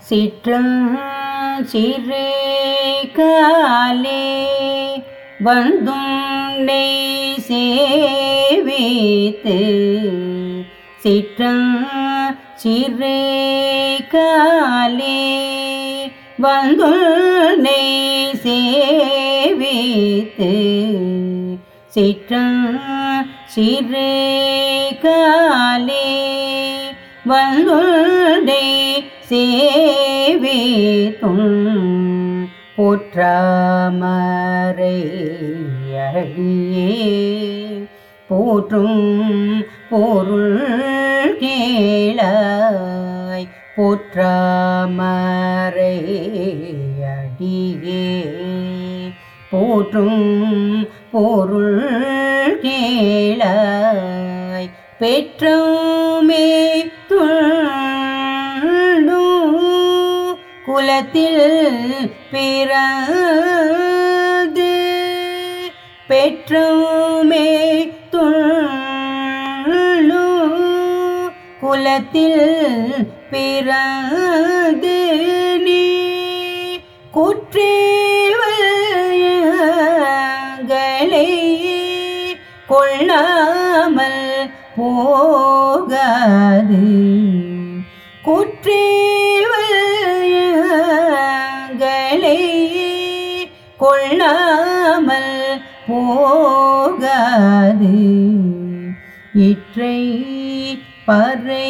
சிற்றம் சிறு காலே வந்துண்டை சேவித்து சிற்றம் சிறு காலே வந்துண்டை சேவித்து சிற்றம் சிறு காலே வந்துண்டை சேவித்தும் போற்றாமரை அழியே போற்றும் பொருள் கேளாய் போற்றாமரை அடியே போற்றும் பொருள் கேளாய் பெற்றோமே துள்ளு குலத்தில் பிறந்து பெற்றோமே துள்ளு குலத்தில் பிறந்து நீ குற்றேவல்களை கொள்ளாமல் போகாது குற்றேவல்களை கொள்ளாமல் போகாது இற்றை பறை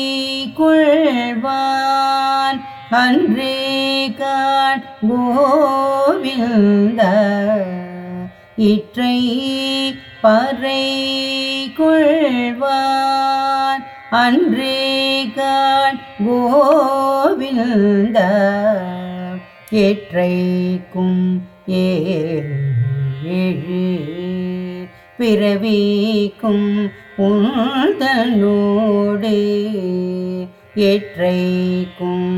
கொள்வான் அன்றே காண் கோவிந்த இற்றை பறை கொள்வான் அன்றே காண் கோவிந்த ஏற்றைக்கும் ஏழு பிறவிக்கும் உந்தனோடு ஏற்றைக்கும்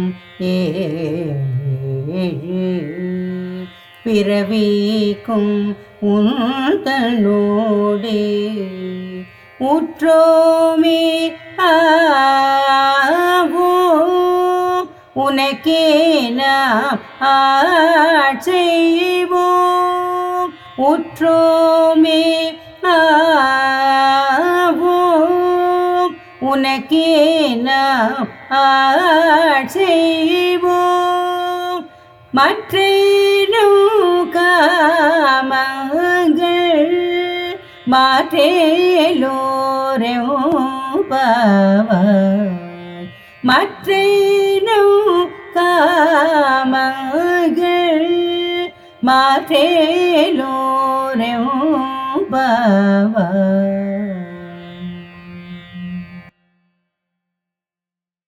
ஏழு பிறவிக்கும் உந்தனோடு உற்றோமே ஆவோம் உனக்கே நாம் ஆட்செய்வோம் உற்றோமே ஆவோம் உனக்கே நாம் ஆட்செய்வோம் மற்றேனும் காமங்கள் மாற்றேலோரும் பாவாய் மற்றேனும் காமங்கள் மாற்றேலோரும் பாவாய்